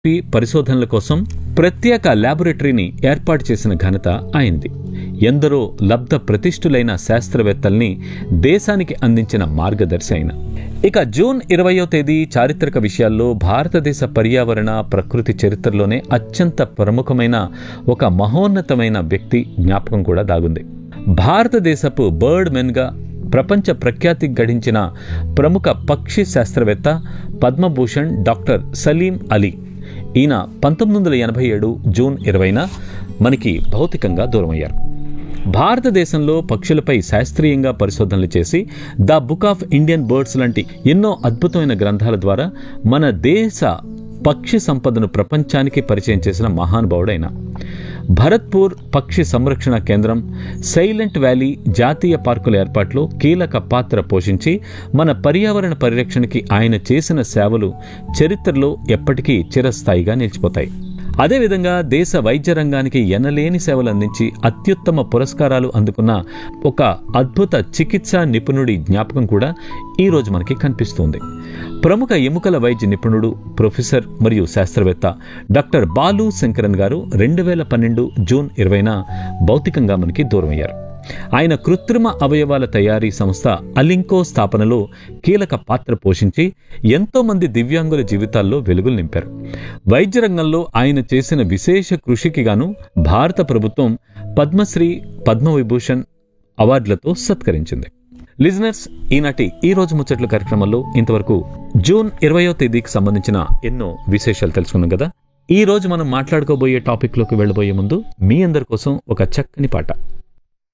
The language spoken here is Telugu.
ఈ పరిశోధనల కోసం ప్రత్యేక ల్యాబొరేటరీని ఏర్పాటు చేసిన ఘనత ఆయనది ఎందరో లబ్ధ ప్రతిష్ఠులైన శాస్త్రవేత్తల్ని దేశానికి అందించిన మార్గదర్శి ఆయన ఇక జూన్ ఇరవయో తేదీ చారిత్రక విషయాల్లో భారతదేశ పర్యావరణ ప్రకృతి చరిత్రలోనే అత్యంత ప్రముఖమైన ఒక మహోన్నతమైన వ్యక్తి జ్ఞాపకం కూడా దాగుంది భారతదేశపు బర్డ్ మెన్గా ప్రపంచ ప్రఖ్యాతి గడించిన ప్రముఖ పక్షి శాస్త్రవేత్త పద్మభూషణ్ డాక్టర్ సలీం అలీ ఈయన పంతొమ్మిది వందల ఎనభై ఏడు జూన్ ఇరవైన మనకి భౌతికంగా దూరమయ్యారు భారతదేశంలో పక్షులపై శాస్త్రీయంగా పరిశోధనలు చేసి the book of Indian birds లాంటి ఎన్నో అద్భుతమైన గ్రంథాల ద్వారా మన దేశ పక్షి సంపదను ప్రపంచానికి పరిచయం చేసిన మహానుభావుడైన భరత్పూర్ పక్షి సంరక్షణ కేంద్రం సైలెంట్ వ్యాలీ జాతీయ పార్కుల ఏర్పాట్లో కీలక పాత్ర పోషించి మన పర్యావరణ పరిరక్షణకి ఆయన చేసిన సేవలు చరిత్రలో ఎప్పటికీ చిరస్థాయిగా నిలిచిపోతాయి అదేవిధంగా దేశ వైద్య రంగానికి ఎనలేని సేవలు అందించి అత్యుత్తమ పురస్కారాలు అందుకున్న ఒక అద్భుత చికిత్సా నిపుణుడి జ్ఞాపకం కూడా ఈ రోజు మనకి కనిపిస్తుంది ప్రముఖ ఎముకల వైద్య నిపుణుడు ప్రొఫెసర్ మరియు శాస్త్రవేత్త డాక్టర్ బాలు శంకరన్ గారు రెండు వేల పన్నెండు జూన్ ఇరవైన భౌతికంగా మనకి దూరమయ్యారు ఆయన కృత్రిమ అవయవాల తయారీ సంస్థ అలింకో స్థాపనలో కీలక పాత్ర పోషించి ఎంతో మంది దివ్యాంగుల జీవితాల్లో వెలుగులు నింపారు వైద్య రంగంలో ఆయన చేసిన విశేష కృషికి గాను భారత ప్రభుత్వం పద్మశ్రీ పద్మవిభూషణ్ అవార్డులతో సత్కరించింది లిజనర్స్ ఈనాటి ఈ రోజు ముచ్చట్లు కార్యక్రమంలో ఇంతవరకు జూన్ ఇరవయో తేదీకి సంబంధించిన ఎన్నో విశేషాలు తెలుసుకున్నాం కదా ఈ రోజు మనం మాట్లాడుకోబోయే టాపిక్లోకి వెళ్ళబోయే ముందు మీ అందరి కోసం ఒక చక్కని పాట